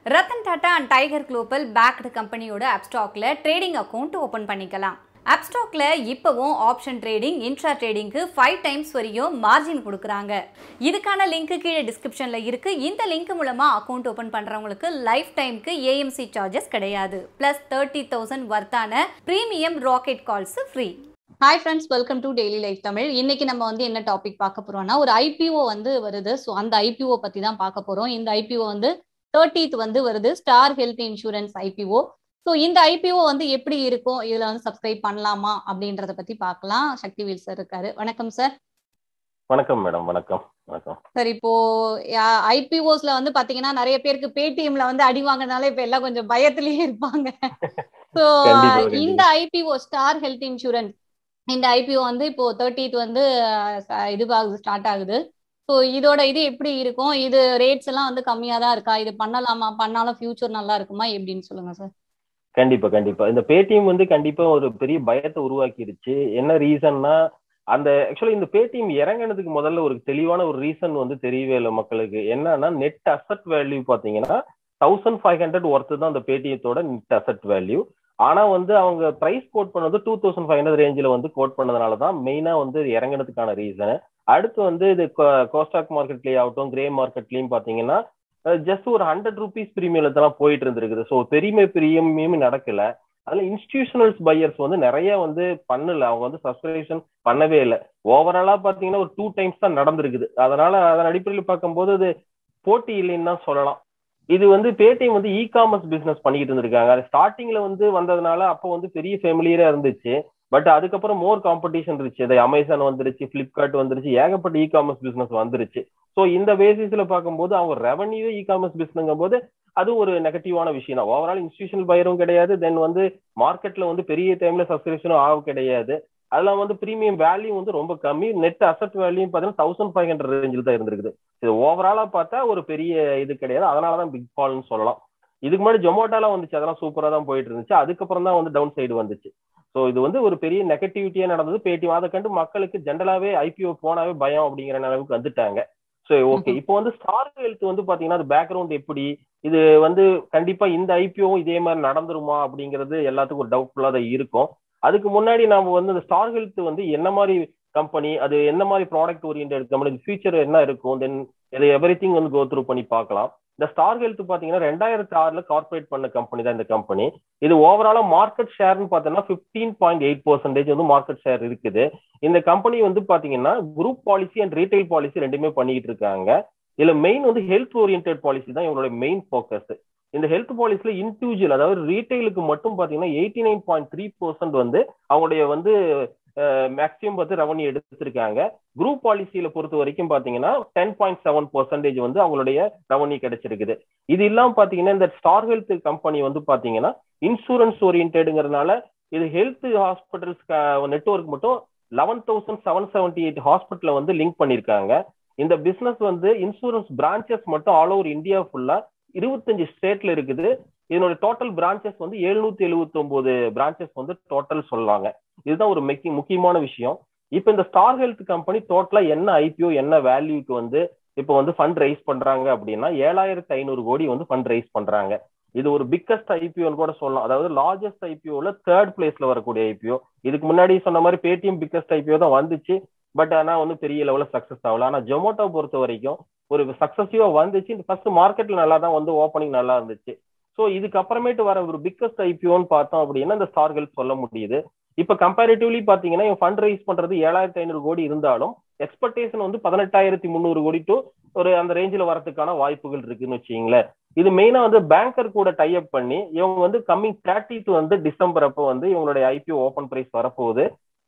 Ratan Tata and Tiger Global backed கம்பெனியோட ஆப்ஸ்டாக்ல trading account open பண்ணிக்கலாம் ஆப்ஸ்டாக்ல இப்போவும் ஆப்ஷன் ட்ரேடிங் இன்ட்ரா ட்ரேடிங்க்கு ஃபைவ் டைம்ஸ் வரையும் மார்ஜின் கொடுக்குறாங்க இதுக்கான லிங்க் கீழே டிஸ்கிரிப்ஷன்ல இருக்கு இந்த லிங்க் மூலமா அக்கௌண்ட் ஓபன் பண்றவங்களுக்கு லைஃப் டைம்க்கு ஏஎம்சி சார்ஜஸ் கிடையாது பிளஸ் தேர்ட்டி தௌசண்ட் வர்த்தான premium rocket calls free hi friends welcome to daily life Tamil இன்னைக்கு நம்ம வந்து என்ன டாபிக் பார்க்க போறோம்னா ஒரு ஐபிஓ வந்து வருது ஸோ அந்த ஐபிஓ பத்தி தான் பார்க்க போறோம் இந்த ஐபிஓ வந்து தேர்ட்டீத் வந்து வருது star health insurance IPO so இந்த ஐபிஓ வந்து எப்படி இருக்கும் இதுல வந்து சப்ஸ்கிரைப் பண்ணலாமா அப்படின்றத பத்தி பார்க்கலாம் சக்திவேல் சார் இருக்காரு வணக்கம் சார் வணக்கம் மேடம் வணக்கம் வணக்கம் சார் இப்போ ஐபிஓஸ்ல வந்து பாத்தீங்கன்னா நிறைய பேருக்கு பேடிஎம்ல வந்து அடி வாங்கினாலே இப்ப எல்லாம் கொஞ்சம் பயத்திலேயே இருப்பாங்க ஸோ கண்டிப்பா, கண்டிப்பா. இந்த ஐபிஓ ஸ்டார் ஹெல்த் இன்சூரன்ஸ் இந்த ஐபிஓ வந்து இப்போ தேர்ட்டீத் வந்து அஹ், இது ஸ்டார்ட் ஆகுது ஸோ இதோட இது எப்படி இருக்கும் இது ரேட்ஸ் எல்லாம் வந்து கம்மியா தான் இருக்கா இது பண்ணலாமா பண்ணாலும் ஃபியூச்சர் நல்லா இருக்குமா எப்படின்னு சொல்லுங்க சார் கண்டிப்பா கண்டிப்பா இந்த பேடிஎம் வந்து கண்டிப்பா ஒரு பெரிய பயத்தை உருவாக்கிருச்சு என்ன ரீசன்னா அந்த ஆக்சுவலி இந்த பேடிஎம் இறங்கினதுக்கு முதல்ல ஒரு தெளிவான ஒரு ரீசன் வந்து தெரியவே இல்லை மக்களுக்கு என்னன்னா நெட் அசட் வேல்யூ பாத்தீங்கன்னா தௌசண்ட் ஃபைவ் ஹண்ட்ரட் ஒர்த்து தான் அந்த பேடிஎத்தோட நெட் அசட் வேல்யூ ஆனா வந்து அவங்க பிரைஸ் கோட் பண்ணது டூ தௌசண்ட் ஃபைவ் ஹண்ட்ரட் ரேஞ்சில் வந்து கோட் பண்ணதுனால தான் மெயினா வந்து இறங்கினதுக்கான ரீசன் அடுத்து வந்து இது கோஸ்டாக் மார்க்கெட்லயே ஆகட்டும் கிரே மார்க்கெட்லயும் பாத்தீங்கன்னா ஜஸ்ட் ஒரு ஹண்ட்ரட் ருபீஸ் பிரீமியம்ல தான் போயிட்டு இருந்திருக்குது ஸோ பெரிய பிரீமியம் நடக்கல அதுல இன்ஸ்டிடியூஷனல்ஸ் பையர்ஸ் வந்து நிறைய வந்து பண்ணல அவங்க வந்து சப்ஸ்கிரிப்ஷன் பண்ணவே இல்லை ஓவராலா பாத்தீங்கன்னா ஒரு டூ டைம்ஸ் தான் நடந்திருக்குது அதனால அதன் அடிப்படையில் பார்க்கும்போது அது போட்டி இல்லைன்னு தான் சொல்லலாம் இது வந்து பேடிஎம் வந்து இ காமர்ஸ் பிசினஸ் பண்ணிக்கிட்டு இருந்திருக்காங்க அது ஸ்டார்டிங்ல வந்து வந்ததுனால அப்போ வந்து பெரிய ஃபேமிலியரா இருந்துச்சு பட் அதுக்கப்புறம் மோர் காம்படிஷன் இருந்துச்சு அது அமேசான் வந்துருச்சு பிளிப்கார்ட் வந்துருச்சு ஏகப்பட்ட இ காமர்ஸ் பிசினஸ் வந்துருச்சு ஸோ இந்த பேசிஸ்ல பார்க்கும்போது அவங்க ரெவன்யூ இ காமர்ஸ் பிசினஸ்ங்கும் போது அது ஒரு நெகட்டிவான விஷயம் தான் ஓவரால் இன்ஸ்டியூஷனல் பையரும் கிடையாது தென் வந்து மார்க்கெட்ல வந்து பெரிய டைம்ல சப்ஸ்கிரிப்ஷனும் ஆக கிடையாது அதெல்லாம் வந்து பிரீமியம் வேல்யூ வந்து ரொம்ப கம்மி நெட் அசட் வேல்யூ பார்த்தீங்கன்னா தௌசண்ட் ஃபைவ் ஹண்ட்ரட் ரேஞ்சில் தான் இருந்திருக்குது இது ஓவராலா பார்த்தா ஒரு பெரிய இது கிடையாது அதனால தான் பிக் ஃபால்னு சொல்லலாம் இதுக்கு முன்னாடி ஜொமோட்டோலாம் வந்துச்சு அதெல்லாம் சூப்பரா தான் போயிட்டு இருந்துச்சு அதுக்கப்புறம் தான் வந்து டவுன் சைடு வந்துச்சு ஸோ இது வந்து ஒரு பெரிய நெகட்டிவிட்டியா நடந்தது பேடிஎம் அதை கண்டு மக்களுக்கு ஜென்ரலாவே ஐபிஓ போனாவே பயம் அப்படிங்கிற நிலவுக்கு வந்துட்டாங்க ஸோ ஓகே இப்போ வந்து ஸ்டார் ஹெல்த் வந்து பாத்தீங்கன்னா அது பேக்ரவுண்ட் எப்படி இது வந்து கண்டிப்பா இந்த ஐபிஓவும் இதே மாதிரி நடந்துருமா அப்படிங்கிறது எல்லாத்துக்கும் ஒரு டவுட்ஃபுல்லா தான் இருக்கும் அதுக்கு முன்னாடி நாம வந்து இந்த ஸ்டார் ஹெல்த் வந்து என்ன மாதிரி கம்பெனி அது என்ன மாதிரி ப்ராடக்ட் ஓரியன்ட் கம்பெனி ஃபியூச்சர் என்ன இருக்கும் தென் இதை எவ்ரி திங் வந்து கோ த்ரூ பண்ணி பார்க்கலாம் இந்த ஸ்டார் ஹெல்த் பாத்தீங்கன்னா ரெண்டாயிரத்தி ஆறுல கார்பரேட் பண்ண கம்பெனி தான் இந்த கம்பெனி இது ஓவராலா மார்க்கெட் ஷேர்னு பார்த்தோம்னா பிப்டீன் பாயிண்ட் எயிட் பர்சன்டேஜ் வந்து மார்க்கெட் ஷேர் இருக்குது இந்த கம்பெனி வந்து பாத்தீங்கன்னா group policy and retail policy ரெண்டுமே பண்ணிட்டு இருக்காங்க இதுல மெயின் வந்து ஹெல்த் ஓரியன்ட் பாலிசி தான் இவங்களோட மெயின் ஃபோக்கஸ் இந்த ஹெல்த் பாலிசில இண்டிவிஜுவல் அதாவது ரீட்டைலுக்கு மட்டும் பாத்தீங்கன்னா eighty nine point three percent வந்து அவங்களுடைய வந்து மேக்சிமம் பார்த்து ரெவன்யூ எடுத்திருக்காங்க குரூப் பாலிசியில பொறுத்த வரைக்கும் பாத்தீங்கன்னா டென் பாயிண்ட் செவன் பர்சன்டேஜ் வந்து அவங்களுடைய ரெவன்யூ கிடைச்சிருக்குது இது இல்லாம பாத்தீங்கன்னா இந்த ஸ்டார் ஹெல்த் கம்பெனி வந்து பாத்தீங்கன்னா இன்சூரன்ஸ் ஓரியன்டுங்கிறதுனால இது ஹெல்த் ஹாஸ்பிட்டல்ஸ் நெட்ஒர்க் மட்டும் eleven thousand seven seventy eight ஹாஸ்பிட்டல வந்து லிங்க் பண்ணிருக்காங்க இந்த பிசினஸ் வந்து இன்சூரன்ஸ் பிரான்ச்சஸ் மட்டும் ஆல் ஓவர் இந்தியா ஃபுல்லா இருபத்தஞ்சு ஸ்டேட்ல இருக்குது இதனோட டோட்டல் பிரான்ச்சஸ் வந்து எழுநூத்தி எழுபத்தி ஒன்பது பிரான்ச்சஸ் வந்து டோட்டல் சொல்லாங்க இதுதான் ஒரு முக்கிய முக்கியமான விஷயம் இப்போ இந்த ஸ்டார் ஹெல்த் கம்பெனி டோட்டலா என்ன ஐபிஓ என்ன வேல்யூக்கு வந்து இப்போ வந்து ஃபண்ட் ரைஸ் பண்றாங்க அப்படின்னா ஏழாயிரத்தி ஐநூறு கோடி வந்து ஃபண்ட் ரைஸ் பண்றாங்க இது ஒரு பிக்கஸ்ட் ஐபிஓன்னு கூட சொல்லலாம் அதாவது லார்ஜஸ்ட் ஐபிஓல தேர்ட் பிளேஸ்ல வரக்கூடிய ஐபிஓ இதுக்கு முன்னாடி சொன்ன மாதிரி பேடிஎம் பிக்கஸ்ட் ஐபிஓ தான் வந்துச்சு பட் ஆனா வந்து பெரிய லெவலில் சக்சஸ் ஆகல ஆனா ஜொமேட்டோ பொறுத்த வரைக்கும் ஒரு சக்சஸிவா வந்துச்சு ஃபர்ஸ்ட் மார்க்கெட்ல நல்லா தான் வந்து ஓப்பனிங் நல்லா இருந்துச்சு ஸோ இதுக்கு அப்புறமேட்டு வர ஒரு பிக்கஸ்ட் ஐபிஓன்னு பார்த்தோம் அப்படின்னா இந்த ஸ்டார் ஹெல்த் சொல்ல முடியுது இப்ப கம்பேரிட்டிவ்லி பாத்தீங்கன்னா இவன் ஃபண்ட் ரைஸ் பண்றது ஏழாயிரத்தி ஐநூறு கோடி இருந்தாலும் எக்ஸ்பெக்டேஷன் வந்து பதினெட்டாயிரத்தி முந்நூறு கோடி டு ஒரு அந்த ரேஞ்சில் வரதுக்கான வாய்ப்புகள் இருக்குன்னு வச்சுங்களேன் இது மெயினா வந்து பேங்கர் கூட டை அப் பண்ணி இவங்க வந்து கம்மிங் தேர்ட்டித் வந்து டிசம்பர் அப்போ வந்து இவங்களுடைய ஐபிஓ ஓப்பன் பிரைஸ் வரப்போகுது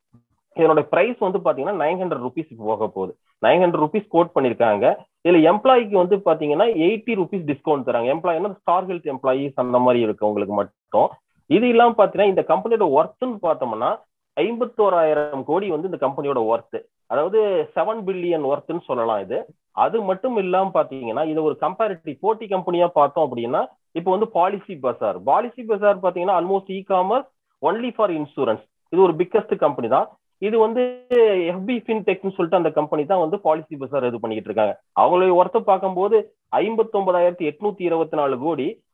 இதனோட பிரைஸ் வந்து பாத்தீங்கன்னா நைன் ஹண்ட்ரட் ருபீஸ் போக போகுது நைன் ஹண்ட்ரட் ருபீஸ் கோட் பண்ணிருக்காங்க இதுல எம்ப்ளாய்க்கு வந்து பாத்தீங்கன்னா எயிட்டி ருபீஸ் டிஸ்கவுண்ட் தராங்க எம்ப்ளாய்னா ஸ்டார் ஹெல்த் எம்ப்ளாயிஸ் அந்த மாதிரி இருக்கு உங்களுக்கு மட்டும் இது இல்லாம பாத்தீங்கன்னா இந்த கம்பெனியோட ஒர்த்னு பார்த்தோம்னா ஐம்பத்தோராயிரம் கோடி வந்து இந்த கம்பெனியோட ஒர்த் அதாவது செவன் பில்லியன் ஒர்த்னு சொல்லலாம் இது அது மட்டும் இல்லாம பாத்தீங்கன்னா இது ஒரு கம்பேரிட்டிவ் போட்டி கம்பெனியா பார்த்தோம் அப்படின்னா இப்போ வந்து பாலிசி பசார் பாலிசி பசார் பாத்தீங்கன்னா almost e commerce only for insurance இது ஒரு பிக்கஸ்ட் கம்பெனி தான் இது வந்து எஃபி ஃபின்டெக்னு சொல்லிட்டு அந்த கம்பெனி தான் வந்து பாலிசி பசார் இது பண்ணிட்டு இருக்காங்க அவங்களுடைய ஒர்த்தை பார்க்கும்போது ஐம்பத்தி ஒன்பதாயிரத்தி எட்நூத்தி இருபத்தி நாலு கோடி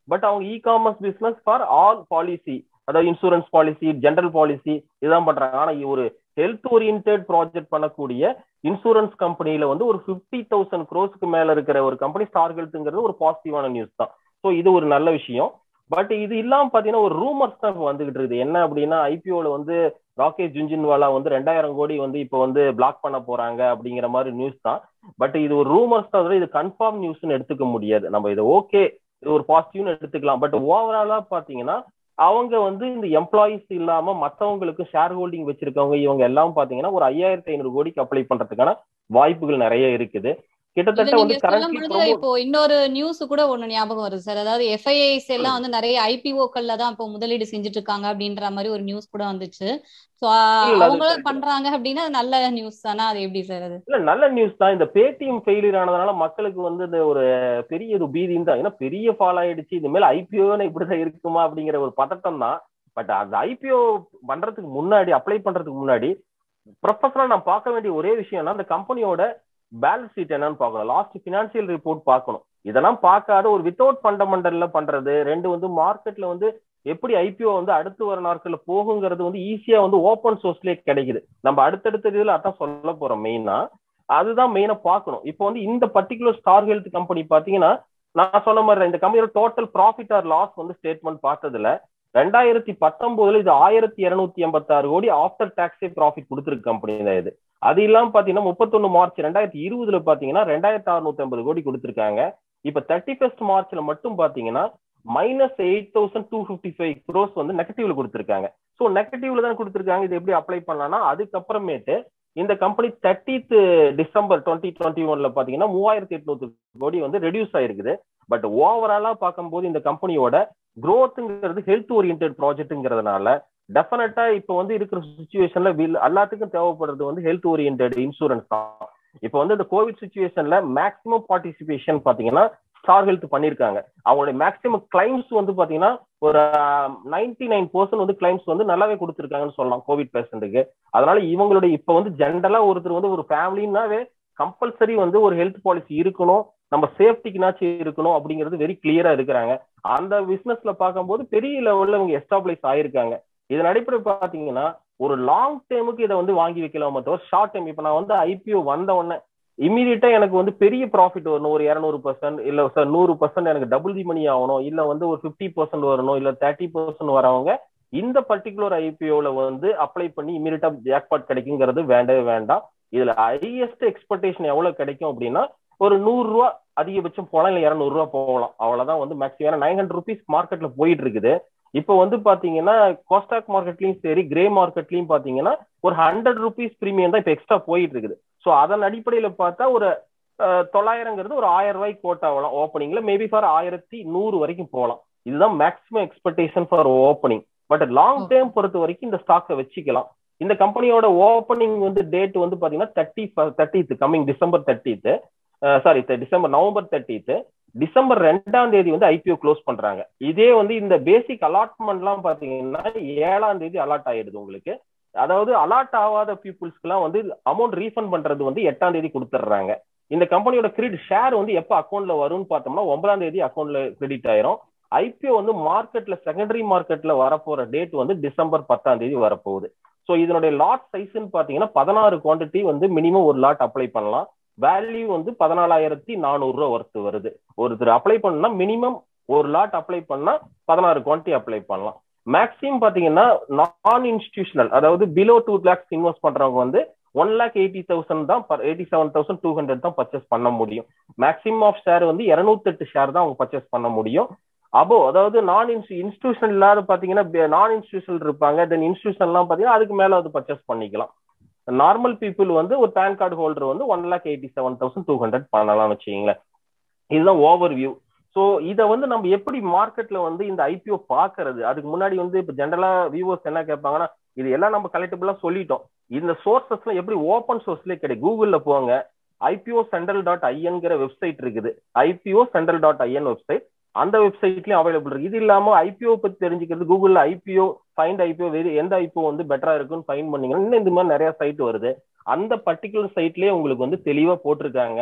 பட் அவங்க e commerce business for all policy அதாவது இன்சூரன்ஸ் பாலிசி ஜென்ரல் பாலிசி இதான் பண்றாங்க ஆனா ஒரு ஹெல்த் ஓரியன்ட் ப்ராஜெக்ட் பண்ணக்கூடிய இன்சூரன்ஸ் கம்பெனில வந்து ஒரு பிப்டி தௌசண்ட் க்ரோஸ்க்கு மேல இருக்கிற ஒரு கம்பெனி ஸ்டார் ஹெல்த்ங்கிறது ஒரு பாசிட்டிவான நியூஸ் தான் ஸோ இது ஒரு நல்ல விஷயம் பட் இது இல்லாம பாத்தீங்கன்னா ஒரு ரூமர்ஸ் தான் இப்போ வந்துகிட்டு இருக்குது என்ன அப்படின்னா ஐபிஓல வந்து ராகேஷ் ஜுன்ஜின்வாலா வந்து ரெண்டாயிரம் கோடி வந்து இப்போ வந்து பிளாக் பண்ண போறாங்க அப்படிங்கிற மாதிரி நியூஸ் தான் பட் இது ஒரு ரூமர்ஸ் தான் இது கன்ஃபார்ம் நியூஸ்னு எடுத்துக்க முடியாது நம்ம இது ஓகே இது ஒரு பாசிட்டிவ்னு எடுத்துக்கலாம் பட் ஓவராலா பாத்தீங்கன்னா அவங்க வந்து இந்த எம்ப்ளாயிஸ் இல்லாம மத்தவங்களுக்கு ஷேர் ஹோல்டிங் வச்சிருக்கவங்க இவங்க எல்லாம் பாத்தீங்கன்னா ஒரு ஐயாயிரத்தி ஐநூறு கோடிக்கு அப்ளை பண்றதுக்கான வாய்ப்புகள் நிறைய இருக்குது கிட்டத்தட்ட வந்து சொல்லும் கரண்ட்லி பொழுது இப்போ இன்னொரு நியூஸ் கூட ஒண்ணு ஞாபகம் வருது சார் அதாவது எஃப்ஐஐஸ் எல்லாம் வந்து நிறைய ஐபிஓக்கள்ல தான் இப்போ முதலீடு செஞ்சுட்டு இருக்காங்க அப்படின்ற மாதிரி ஒரு நியூஸ் கூட வந்துச்சு சோ இல்ல, அது அவங்களும் correct. பண்றாங்க அப்படின்னா அது நல்ல நியூஸ் தானே அது எப்படி சார் அது இல்ல நல்ல நியூஸ் தான் இந்த பேடிஎம் ஃபெயிலியர் ஆனதுனால மக்களுக்கு வந்து இந்த ஒரு பெரிய ஒரு பீதியும் தான் ஏன்னா பெரிய ஃபால் ஆயிடுச்சு இது மேல ஐபிஓன்னு இப்படிதான் இருக்குமா அப்படிங்கிற ஒரு பதட்டம் தான் பட் அந்த ஐபிஓ பண்றதுக்கு முன்னாடி அப்ளை பண்றதுக்கு முன்னாடி ப்ரொஃபஷனலா நான் பார்க்க வேண்டிய ஒரே விஷயம்னா அந்த கம்பெனியோட பேலன்ஸ் ஷீட் என்னன்னு பார்க்கணும் லாஸ்ட் பினான்சியல் ரிப்போர்ட் பார்க்கணும் இதெல்லாம் பார்க்காத ஒரு வித்தவுட் ஃபண்டமெண்டல்ல பண்றது ரெண்டு வந்து மார்க்கெட்ல வந்து எப்படி ஐபிஓ வந்து அடுத்து வர நாட்கள்ல போகுங்கிறது வந்து ஈஸியா வந்து ஓப்பன் சோர்ஸ்லயே கிடைக்குது நம்ம அடுத்தடுத்த இதுல அதான் சொல்ல போறோம் மெயினா அதுதான் மெயினா பார்க்கணும் இப்போ வந்து இந்த பர்டிகுலர் ஸ்டார் ஹெல்த் கம்பெனி பாத்தீங்கன்னா நான் சொன்ன மாதிரி இந்த கம்பெனியோட டோட்டல் ப்ராஃபிட் ஆர் லாஸ் வந்து ஸ்டேட்மெண்ட் பார்த்ததுல ரெண்டாயிரத்தி பத்தொன்பதுல இது ஆயிரத்தி இருநூத்தி எண்பத்தாறு கோடி ஆஃப்டர் டாக்ஸே ப்ராஃபிட் கொடுத்துருக்கு கம்பெனி தான் இது அது இல்லாம பாத்தீங்கன்னா முப்பத்தொன்னு மார்ச் ரெண்டாயிரத்தி இருபதுல பாத்தீங்கன்னா ரெண்டாயிரத்தி அறுநூத்தி ஐம்பது கோடி கொடுத்துருக்காங்க இப்ப தேர்ட்டி ஃபர்ஸ்ட் மார்ச்ல மட்டும் பாத்தீங்கன்னா minus eight thousand two fifty five crores வந்து நெகட்டிவ்ல கொடுத்துருக்காங்க ஸோ நெகட்டிவ்ல தான் கொடுத்துருக்காங்க இது எப்படி அப்ளை பண்ணலாம்னா அதுக்கப்புறமேட்டு இந்த company thirtieth December twenty twenty ஒன்ல பாத்தீங்கன்னா மூவாயிரத்தி எட்நூத்தி கோடி வந்து ரெடியூஸ் ஆயிருக்குது பட் ஓவராலா பார்க்கும்போது இந்த கம்பெனியோட growthங்கிறது ஹெல்த் ஓரியன்ட் ப்ராஜெக்ட்ங்கிறதுனால டெஃபினட்டா இப்போ வந்து இருக்கிற சுச்சுவேஷன்ல எல்லாத்துக்கும் தேவைப்படுறது வந்து ஹெல்த் ஓரியன்ட் இன்சூரன்ஸ் தான் இப்போ வந்து இந்த கோவிட் சுச்சுவேஷன்ல மேக்ஸிமம் பார்ட்டிசிபேஷன் பாத்தீங்கன்னா ஸ்டார் ஹெல்த் பண்ணிருக்காங்க அவங்களுடைய மேக்ஸிமம் கிளைம்ஸ் வந்து பாத்தீங்கன்னா ஒரு நைன்டி நைன் பர்சன்ட் வந்து கிளைம்ஸ் வந்து நல்லாவே கொடுத்துருக்காங்கன்னு சொல்லலாம் கோவிட் பேஷண்ட்டுக்கு அதனால இவங்களுடைய இப்ப வந்து ஜென்ரலா ஒருத்தர் வந்து ஒரு ஃபேமிலின்னாவே கம்பல்சரி வந்து ஒரு ஹெல்த் பாலிசி இருக்கணும் நம்ம சேஃப்டிக்குனாச்சும் இருக்கணும் அப்படிங்கிறது வெரி கிளியரா இருக்கிறாங்க அந்த பிசினஸ்ல பார்க்கும்போது பெரிய லெவல்ல இவங்க எஸ்டாப்ளிஷ் ஆயிருக்காங்க இதன் அடிப்படை பாத்தீங்கன்னா ஒரு லாங் டேமுக்கு இதை வந்து வாங்கி வைக்கலாம தவிர ஷார்ட் டைம் இப்ப நான் வந்து ஐபிஓ வந்த உடனே இமீடியட்டா எனக்கு வந்து பெரிய ப்ராஃபிட் வரணும் ஒரு இரநூறு பர்சன்ட் இல்ல சார் நூறு பர்சன்ட் எனக்கு டபுள் தி மணி ஆகணும் இல்ல வந்து ஒரு பிப்டி பர்சன்ட் வரணும் இல்ல தேர்ட்டி பர்சன்ட் வரவங்க இந்த பர்டிகுலர் ஐபிஓல வந்து அப்ளை பண்ணி இமீடியட்டா ஜாக்பாட் கிடைக்குங்கிறது வேண்டவே வேண்டாம் இதுல ஹையஸ்ட் எக்ஸ்பெக்டேஷன் எவ்வளவு கிடைக்கும் அப்படின்னா ஒரு நூறு ரூபா அதிகபட்சம் போகலாம் இல்ல இருநூறு ரூபா போகலாம் அவ்வளவுதான் வந்து மேக்ஸிமம் நைன் ஹண்ட்ரட் ருபீஸ் மார்க்கெட்ல போயிட்டு இருக்குது இப்போ வந்து பாத்தீங்கன்னா கோஸ்டாக் மார்க்கெட்லயும் சரி கிரே மார்க்கெட்லயும் பாத்தீங்கன்னா ஒரு ஹண்ட்ரட் ருபீஸ் பிரீமியம் தான் இப்போ எக்ஸ்ட்ரா போயிட்டு இருக்குது ஸோ அதன் அடிப்படையில பார்த்தா ஒரு அஹ், தொள்ளாயிரங்கிறது ஒரு ஆயிரம் ரூபாய்க்கு கோட் ஆகலாம் ஓப்பனிங்ல மேபி ஃபார் ஆயிரத்தி நூறு வரைக்கும் போகலாம் இதுதான் maximum expectation for opening but long term பொறுத்த வரைக்கும் இந்த ஸ்டாக்கை வச்சுக்கலாம் இந்த கம்பெனியோட ஓப்பனிங் வந்து டேட் வந்து பாத்தீங்கன்னா thirty thirtieth coming December thirtieth sorry December November thirtieth December ரெண்டாம் தேதி வந்து ஐபிஓ க்ளோஸ் பண்றாங்க இதே வந்து இந்த பேசிக் அலாட்மெண்ட்லாம் பாத்தீங்கன்னா ஏழாம் தேதி அலாட் ஆயிடுது உங்களுக்கு அதாவது அலாட் ஆகாத பீப்புள்ஸ்க்குலாம் வந்து அமௌண்ட் ரீஃபண்ட் பண்றது வந்து எட்டாம் தேதி கொடுத்துட்றாங்க இந்த கம்பெனியோட கிரெடிட் ஷேர் வந்து எப்போ அக்கௌண்ட்ல வரும்னு பார்த்தோம்னா ஒன்பதாம் தேதி அக்கௌண்ட்ல கிரெடிட் ஆயிரும் ஐபிஓ வந்து மார்க்கெட்ல செகண்டரி மார்க்கெட்ல வரப்போற டேட் வந்து டிசம்பர் பத்தாம் தேதி வரப்போகுது ஸோ இதனுடைய லாட் சைஸ்ன்னு பாத்தீங்கன்னா பதினாறு குவான்டிட்டி வந்து மினிமம் ஒரு லாட் அப்ளை பண்ணலாம் வேல்யூ வந்து பதினாலாயிரத்தி நானூறு ரூபா ஒர்த்து வருது ஒருத்தர் அப்ளை பண்ணா மினிமம் ஒரு லாட் அப்ளை பண்ணா பதினாறு குவான்டிட்டி அப்ளை பண்ணலாம் மேக்ஸிமம் பாத்தீங்கன்னா நான் இன்ஸ்டிடியூஷனல் அதாவது பிலோ டூ லேக்ஸ் இன்வெஸ்ட் பண்றவங்க வந்து ஒன் லேக் எயிட்டி தௌசண்ட் தான் eighty seven thousand two hundred தான் பர்ச்சேஸ் பண்ண முடியும் மேக்ஸிமம் ஆஃப் ஷேர் வந்து இருநூத்தெட்டு ஷேர் தான் அவங்க பர்ச்சேஸ் பண்ண முடியும் அபோ அதாவது நான் இன்ஸ்டியூஷனல் இல்லாத பாத்தீங்கன்னா நான் இன்ஸ்டியூஷனல் இருப்பாங்க தென் இன்ஸ்டியூஷன்லாம் பாத்தீங்கன்னா அதுக்கு மேல வந்து பர்ச்சேஸ் பண்ணிக்கலாம் நார்மல் பீப்புள் வந்து ஒரு பேன் கார்டு ஹோல்டர் வந்து one lakh eighty seven thousand two hundred பண்ணலாம்னு வச்சுக்கீங்களேன் இதுதான் ஓவர் வியூ ஸோ இதை வந்து நம்ம எப்படி மார்க்கெட்ல வந்து இந்த ஐபிஓ பாக்குறது அதுக்கு முன்னாடி வந்து இப்போ ஜென்ரலா வியூவர்ஸ் என்ன கேட்பாங்கன்னா இது எல்லாம் நம்ம கலெக்டபிளா சொல்லிட்டோம் இந்த சோர்சஸ்ல எப்படி ஓப்பன் சோர்ஸ்லேயே கிடைக்கும் கூகுள்ல போங்க ஐபிஓ சென்ட்ரல் டாட் ஐஎன்கிற வெப்சைட் இருக்குது IPO central dot IN website அந்த வெப்சைட்லயும் அவைலபிள் இருக்கு இது இல்லாம ஐபிஓ பத்தி தெரிஞ்சுக்கிறது கூகுள்ல ஐபிஓ ஃபைண்ட் ஐபிஓ வேறு எந்த ஐபிஓ வந்து பெட்டரா இருக்குன்னு ஃபைண்ட் பண்ணீங்கன்னா இன்னும் இந்த மாதிரி நிறைய சைட் வருது அந்த பர்டிகுலர் சைட்லயே உங்களுக்கு வந்து தெளிவா போட்டிருக்காங்க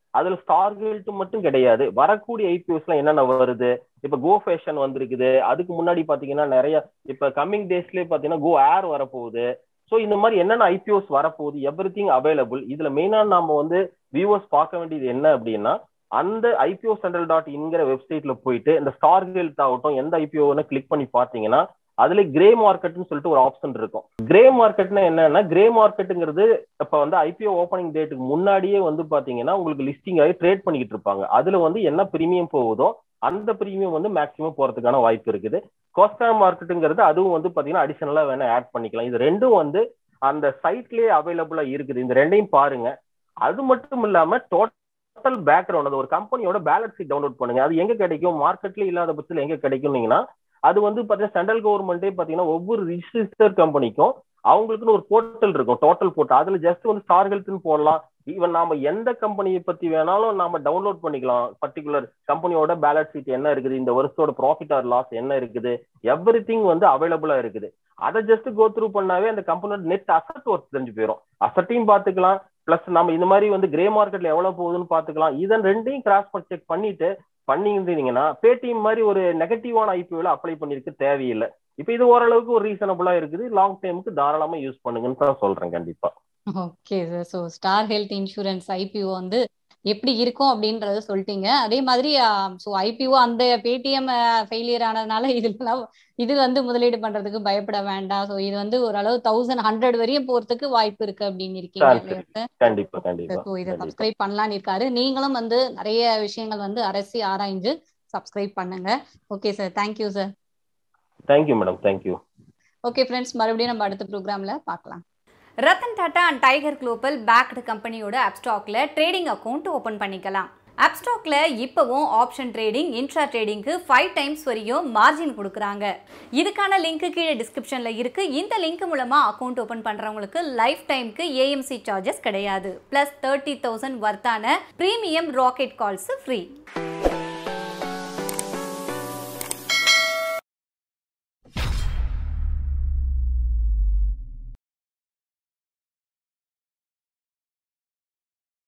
அதுல ஸ்டார் ஹெல்த் மட்டும் கிடையாது வரக்கூடிய ஐபிஓஸ்ல என்னென்ன வருது இப்ப கோ ஃபேஷன் வந்திருக்குது அதுக்கு முன்னாடி பாத்தீங்கன்னா நிறைய இப்ப கம்மிங் டேஸ்லயே பாத்தீங்கன்னா கோ ஏர் வரப்போகுது ஸோ இந்த மாதிரி என்னென்ன ஐபிஓஸ் வரப்போகுது எவ்ரி திங் அவைலபிள் இதுல மெயினா நாம வந்து வியூவர்ஸ் பார்க்க வேண்டியது என்ன அப்படின்னா அந்த ஐபிஓ சென்ட்ரல் டாட் இன்கிற வெப்சைட்ல போயிட்டு இந்த ஸ்டார் ஹெல்த் ஆகட்டும் எந்த ஐபிஓன்னு கிளிக் பண்ணி பாத்தீங்கன்னா அதுல கிரே மார்க்கெட்னு சொல்லிட்டு ஒரு ஆப்ஷன் இருக்கும் கிரே மார்க்கெட்னா என்னன்னா கிரே மார்க்கெட்டுங்கிறது இப்ப வந்து ஐபிஓ ஓப்பனிங் டேட்டுக்கு முன்னாடியே வந்து பாத்தீங்கன்னா உங்களுக்கு லிஸ்டிங் ஆகி ட்ரேட் பண்ணிக்கிட்டு இருப்பாங்க அதுல வந்து என்ன பிரீமியம் போகுதோ அந்த பிரீமியம் வந்து மேக்ஸிமம் போறதுக்கான வாய்ப்பு இருக்குது கோஸ்டா மார்க்கெட்டுங்கிறது அதுவும் வந்து பாத்தீங்கன்னா அடிஷனலா வேணா ஆட் பண்ணிக்கலாம் இது ரெண்டும் வந்து அந்த சைட்லயே அவைலபிளா இருக்குது இந்த ரெண்டையும் பாருங்க அது மட்டும் இல்லாம டோட்டல் பேக்ரவுண்ட் அது ஒரு கம்பெனியோட பேலன்ஸ் ஷீட் டவுன்லோட் பண்ணுங்க அது எங்க கிடைக்கும் மார்க்கெட்ல இல்லாத பட்சத்தில் எங்க கிடைக்கும்னீங்கன்னா அது வந்து பாத்தீங்கன்னா சென்ட்ரல் கவர்மெண்டே பாத்தீங்கன்னா ஒவ்வொரு ரிஜிஸ்டர் கம்பெனிக்கும் அவங்களுக்குன்னு ஒரு போர்ட்டல் இருக்கும் டோட்டல் போர்ட்டல் அதுல ஜஸ்ட் வந்து ஸ்டார் ஹெல்த்னு போடலாம் ஈவன் நாம எந்த கம்பெனியை பத்தி வேணாலும் நாம டவுன்லோட் பண்ணிக்கலாம் பர்டிகுலர் கம்பெனியோட பேலன்ஸ் ஷீட் என்ன இருக்குது இந்த வருஷத்தோட ப்ராஃபிட் ஆர் லாஸ் என்ன இருக்குது எவ்ரி திங் வந்து அவைலபிளா இருக்குது அதை ஜஸ்ட் கோ த்ரூ பண்ணாவே அந்த கம்பெனியோட நெட் அசட் ஒர்க் தெரிஞ்சு போயிடும் அசட்டையும் பாத்துக்கலாம் பிளஸ் நம்ம இந்த மாதிரி வந்து கிரே மார்க்கெட்ல எவ்வளவு போகுதுன்னு பாத்துக்கலாம் இதன் ரெண்டையும் கிராஸ் செக் பண்ணிட்டு பண்ணியிருந்தீங்கன்னா பேடிஎம் மாதிரி ஒரு நெகட்டிவான ஐபிஓல அப்ளை பண்ணிருக்க தேவையில்லை இப்ப இது ஓரளவுக்கு ஒரு ரீசனபிளா இருக்குது லாங் டைமுக்கு தாராளமா யூஸ் பண்ணுங்கன்னு தான் சொல்றேன் கண்டிப்பா okay sir so Star health insurance IPO வந்து எப்படி இருக்கும் அப்படின்றத சொல்லிட்டீங்க அதே மாதிரி ஸோ ஐபிஓ அந்த பேடிஎம் ஃபெயிலியர் ஆனதுனால இதுலாம் இது வந்து முதலீடு பண்றதுக்கு பயப்பட வேண்டாம் ஸோ இது வந்து ஓரளவு தௌசண்ட் ஹண்ட்ரட் வரையும் போறதுக்கு வாய்ப்பு இருக்கு அப்படின்னு இருக்கீங்க இல்லையா சார் கண்டிப்பா கண்டிப்பா ஸோ இதை கண்டிப்பா சப்ஸ்கிரைப் பண்ணலான்னு இருக்காரு நீங்களும் வந்து நிறைய விஷயங்கள் வந்து அரசி ஆராய்ஞ்சு சப்ஸ்கிரைப் பண்ணுங்க okay sir thank you sir thank you madam thank you okay friends மறுபடியும் நம்ம அடுத்த ப்ரோக்ராம்ல பார்க்கலாம் Ratan Tata and Tiger Global backed கம்பெனியோட அப்ஸ்டாக்ல ட்ரேடிங் அக்கௌண்ட் ஓபன் பண்ணிக்கலாம் அப்ஸ்டாக்ல இப்போவும் ஆப்ஷன் ட்ரேடிங் இன்ட்ரா ட்ரேடிங்க்கு ஃபைவ் டைம்ஸ் வரையும் மார்ஜின் கொடுக்குறாங்க இதுக்கான லிங்க் கீழே டிஸ்கிரிப்ஷன்ல இருக்கு இந்த லிங்க் மூலமா அக்கௌண்ட் ஓபன் பண்றவங்களுக்கு லைஃப் டைம்க்கு ஏஎம்சி சார்ஜஸ் கிடையாது பிளஸ் தேர்ட்டி தௌசண்ட் வர்த்தான பிரீமியம் ராக்கெட் கால்ஸ் ஃப்ரீ